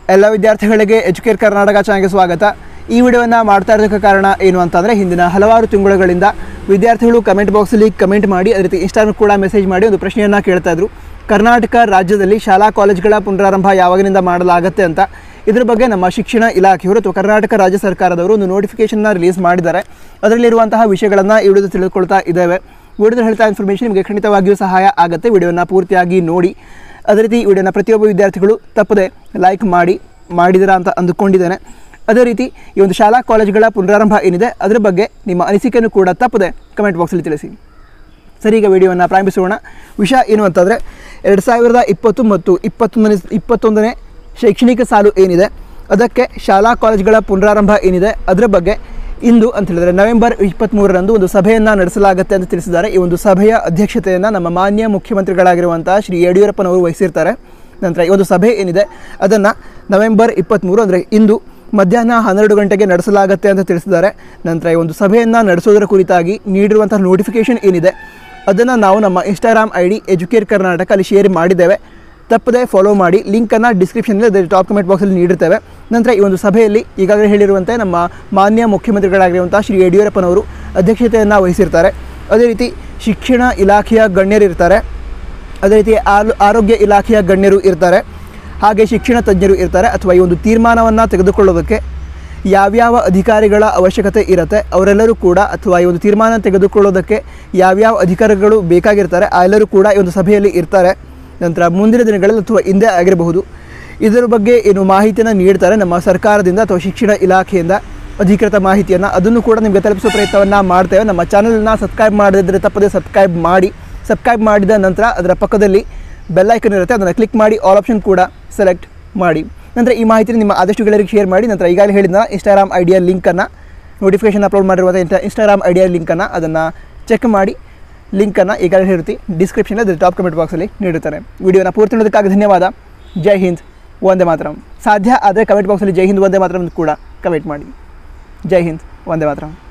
ಎಲ್ಲ ವಿದ್ಯಾರ್ಥಿಗಳಿಗೆ ಎಜುಕೇರ್ ಕರ್ನಾಟಕ ಚಾನಲ್ಗೆ ಸ್ವಾಗತ ಈ ವಿಡಿಯೋವನ್ನು ಮಾಡ್ತಾ ಇರೋದಕ್ಕೆ ಕಾರಣ ಏನು ಅಂತಂದರೆ ಹಿಂದಿನ ಹಲವಾರು ತಿಂಗಳುಗಳಿಂದ ವಿದ್ಯಾರ್ಥಿಗಳು ಕಮೆಂಟ್ ಬಾಕ್ಸಲ್ಲಿ ಕಮೆಂಟ್ ಮಾಡಿ ಅದೇ ರೀತಿ ಇನ್ಸ್ಟಾಗ್ರಾಮ್ ಕೂಡ ಮೆಸೇಜ್ ಮಾಡಿ ಒಂದು ಪ್ರಶ್ನೆಯನ್ನು ಕೇಳ್ತಾ ಇದ್ರು ಕರ್ನಾಟಕ ರಾಜ್ಯದಲ್ಲಿ ಶಾಲಾ ಕಾಲೇಜುಗಳ ಪುನರಾರಂಭ ಯಾವಾಗಿನಿಂದ ಮಾಡಲಾಗುತ್ತೆ ಅಂತ ಇದ್ರ ಬಗ್ಗೆ ನಮ್ಮ ಶಿಕ್ಷಣ ಇಲಾಖೆಯವರು ಅಥವಾ ಕರ್ನಾಟಕ ರಾಜ್ಯ ಸರ್ಕಾರದವರು ಒಂದು ನೋಟಿಫಿಕೇಶನ್ನ ರಿಲೀಸ್ ಮಾಡಿದ್ದಾರೆ ಅದರಲ್ಲಿರುವಂತಹ ವಿಷಯಗಳನ್ನು ಈ ವಿಡಿಯೋದಲ್ಲಿ ತಿಳಿದುಕೊಳ್ತಾ ಇದ್ದೇವೆ ವಿಡಿಯೋದಲ್ಲಿ ಹೇಳ್ತಾ ಇನ್ಫಾರ್ಮೇಷನ್ ನಿಮಗೆ ಖಂಡಿತವಾಗಿಯೂ ಸಹಾಯ ಆಗುತ್ತೆ ವಿಡಿಯೋನ ಪೂರ್ತಿಯಾಗಿ ನೋಡಿ ಅದೇ ರೀತಿ ಈ ವಿಡಿಯೋನ ಪ್ರತಿಯೊಬ್ಬ ವಿದ್ಯಾರ್ಥಿಗಳು ತಪ್ಪದೆ ಲೈಕ್ ಮಾಡಿ ಮಾಡಿದಿರಾ ಅಂತ ಅಂದುಕೊಂಡಿದ್ದೇನೆ ಅದೇ ರೀತಿ ಈ ಒಂದು ಶಾಲಾ ಕಾಲೇಜುಗಳ ಪುನರಾರಂಭ ಏನಿದೆ ಅದರ ಬಗ್ಗೆ ನಿಮ್ಮ ಅನಿಸಿಕೆಯನ್ನು ಕೂಡ ತಪ್ಪದೆ ಕಮೆಂಟ್ ಬಾಕ್ಸಲ್ಲಿ ತಿಳಿಸಿ ಸರಿ ಈಗ ವಿಡಿಯೋವನ್ನು ಪ್ರಾರಂಭಿಸೋಣ ವಿಷಯ ಏನು ಅಂತಂದರೆ ಎರಡು ಸಾವಿರದ ಇಪ್ಪತ್ತು ಮತ್ತು ಇಪ್ಪತ್ತೊಂದನೇ ಇಪ್ಪತ್ತೊಂದನೇ ಶೈಕ್ಷಣಿಕ ಸಾಲು ಏನಿದೆ ಅದಕ್ಕೆ ಶಾಲಾ ಕಾಲೇಜುಗಳ ಪುನರಾರಂಭ ಏನಿದೆ ಅದರ ಬಗ್ಗೆ ಇಂದು ಅಂತ ಹೇಳಿದರೆ ನವೆಂಬರ್ ಇಪ್ಪತ್ತ್ಮೂರರಂದು ಒಂದು ಸಭೆಯನ್ನು ನಡೆಸಲಾಗುತ್ತೆ ಅಂತ ತಿಳಿಸಿದ್ದಾರೆ ಈ ಒಂದು ಸಭೆಯ ಅಧ್ಯಕ್ಷತೆಯನ್ನು ನಮ್ಮ ಮಾನ್ಯ ಮುಖ್ಯಮಂತ್ರಿಗಳಾಗಿರುವಂಥ ಶ್ರೀ ಯಡಿಯೂರಪ್ಪನವರು ವಹಿಸಿರ್ತಾರೆ ನಂತರ ಈ ಒಂದು ಸಭೆ ಏನಿದೆ ಅದನ್ನು ನವೆಂಬರ್ ಇಪ್ಪತ್ತ್ಮೂರು ಅಂದರೆ ಇಂದು ಮಧ್ಯಾಹ್ನ ಹನ್ನೆರಡು ಗಂಟೆಗೆ ನಡೆಸಲಾಗುತ್ತೆ ಅಂತ ತಿಳಿಸಿದ್ದಾರೆ ನಂತರ ಈ ಒಂದು ಸಭೆಯನ್ನು ನಡೆಸೋದರ ಕುರಿತಾಗಿ ನೀಡಿರುವಂತಹ ನೋಟಿಫಿಕೇಷನ್ ಏನಿದೆ ಅದನ್ನು ನಾವು ನಮ್ಮ Instagram I D Educare Karnataka ಅಲ್ಲಿ ಶೇರ್ ಮಾಡಿದ್ದೇವೆ ತಪ್ಪದೆ ಫಾಲೋ ಮಾಡಿ ಲಿಂಕನ್ನು ಡಿಸ್ಕ್ರಿಪ್ಷನಲ್ಲಿ ಅದೇ ಟಾಪ್ ಕಮೆಂಟ್ ಬಾಕ್ಸಲ್ಲಿ ನೀಡಿರ್ತೇವೆ ನಂತರ ಈ ಒಂದು ಸಭೆಯಲ್ಲಿ ಈಗಾಗಲೇ ಹೇಳಿರುವಂತೆ ನಮ್ಮ ಮಾನ್ಯ ಮುಖ್ಯಮಂತ್ರಿಗಳಾಗಿರುವಂಥ ಶ್ರೀ ಯಡಿಯೂರಪ್ಪನವರು ಅಧ್ಯಕ್ಷತೆಯನ್ನು ವಹಿಸಿರ್ತಾರೆ ಅದೇ ರೀತಿ ಶಿಕ್ಷಣ ಇಲಾಖೆಯ ಗಣ್ಯರಿರ್ತಾರೆ ಅದೇ ರೀತಿ ಆಲ್- ಆರೋಗ್ಯ ಇಲಾಖೆಯ ಗಣ್ಯರು ಇರ್ತಾರೆ ಹಾಗೆ ಶಿಕ್ಷಣ ತಜ್ಞರು ಇರ್ತಾರೆ ಅಥವಾ ಈ ಒಂದು ತೀರ್ಮಾನವನ್ನು ತೆಗೆದುಕೊಳ್ಳೋದಕ್ಕೆ ಯಾವ್ಯಾವ ಅಧಿಕಾರಿಗಳ ಅವಶ್ಯಕತೆ ಇರುತ್ತೆ ಅವರೆಲ್ಲರೂ ಕೂಡ ಅಥವಾ ಈ ಒಂದು ತೀರ್ಮಾನ ತೆಗೆದುಕೊಳ್ಳೋದಕ್ಕೆ ಯಾವ್ಯಾವ ಅಧಿಕಾರಿಗಳು ಬೇಕಾಗಿರ್ತಾರೆ ಆ ಎಲ್ಲರೂ ಕೂಡ ಈ ಒಂದು ಸಭೆಯಲ್ಲಿ ಇರ್ತಾರೆ ನಂತರ ಮುಂದಿನ ದಿನಗಳಲ್ಲಿ ಅಥವಾ ಹಿಂದೆ ಆಗಿರಬಹುದು ಇದರ ಬಗ್ಗೆ ಏನು ಮಾಹಿತಿಯನ್ನು ನೀಡ್ತಾರೆ ನಮ್ಮ ಸರ್ಕಾರದಿಂದ ಅಥವಾ ಶಿಕ್ಷಣ ಇಲಾಖೆಯಿಂದ ಅಧಿಕೃತ ಮಾಹಿತಿಯನ್ನು ಅದನ್ನು ಕೂಡ ನಿಮಗೆ ತಲುಪಿಸೋ ಪ್ರಯತ್ನವನ್ನು ಮಾಡ್ತೇವೆ ನಮ್ಮ ಚಾನಲ್ನ ಸಬ್ಸ್ಕ್ರೈಬ್ ಮಾಡದಿದ್ದರೆ ತಪ್ಪದೇ ಸಬ್ಸ್ಕ್ರೈಬ್ ಮಾಡಿ ಸಬ್ಸ್ಕ್ರೈಬ್ ಮಾಡಿದ ನಂತರ ಅದರ ಪಕ್ಕದಲ್ಲಿ ಬೆಲ್ಲೈಕನ್ ಇರುತ್ತೆ ಅದನ್ನು ಕ್ಲಿಕ್ ಮಾಡಿ ಆಲ್ ಆಪ್ಷನ್ ಕೂಡ ಸೆಲೆಕ್ಟ್ ಮಾಡಿ ನಂತರ ಈ ಮಾಹಿತಿನ ನಿಮ್ಮ ಆದಷ್ಟು ಗೆಳೆಯರಿಗೆ ಶೇರ್ ಮಾಡಿ ನಂತರ ಈಗಾಗಲೇ ಹೇಳಿದ ಇನ್ಸ್ಟಾಗ್ರಾಮ್ ಐಡಿಯಾ ಲಿಂಕನ್ನು ನೋಟಿಫಿಕೇಶನ್ ಅಪ್ಲೋಡ್ ಮಾಡಿರುವಂಥ ಇಂಟ ಇನ್ಸ್ಟಾಗ್ರಾಮ್ ಐಡಿಯಾ ಲಿಂಕನ್ನು ಅದನ್ನು ಚೆಕ್ ಮಾಡಿ ಲಿಂಕನ್ನು ಈಗಾಗಲೇ ಹೇಳಿರ್ತಿ ಡಿಸ್ಕ್ರಿಪ್ಷನ್ ಅದ್ರ ಟಾಪ್ ಕಮೆಂಟ್ ಬಾಕ್ಸಲ್ಲಿ ನೀಡುತ್ತಾರೆ ವಿಡಿಯೋನ ಪೂರ್ತಿ ನೋಡೋದಕ್ಕಾಗಿ ಧನ್ಯವಾದ ಜೈ ಹಿಂದ್ ಒಂದೇ ಮಾತರಂ ಸಾಧ್ಯ ಆದರೆ ಕಮೆಂಟ್ ಬಾಕ್ಸಲ್ಲಿ ಜೈ ಹಿಂದ್ ಒಂದೇ ಮಾತರಂ ಕೂಡ ಕಮೆಂಟ್ ಮಾಡಿ ಜೈ ಹಿಂದ್ ಒಂದೇ ಮಾತರಂ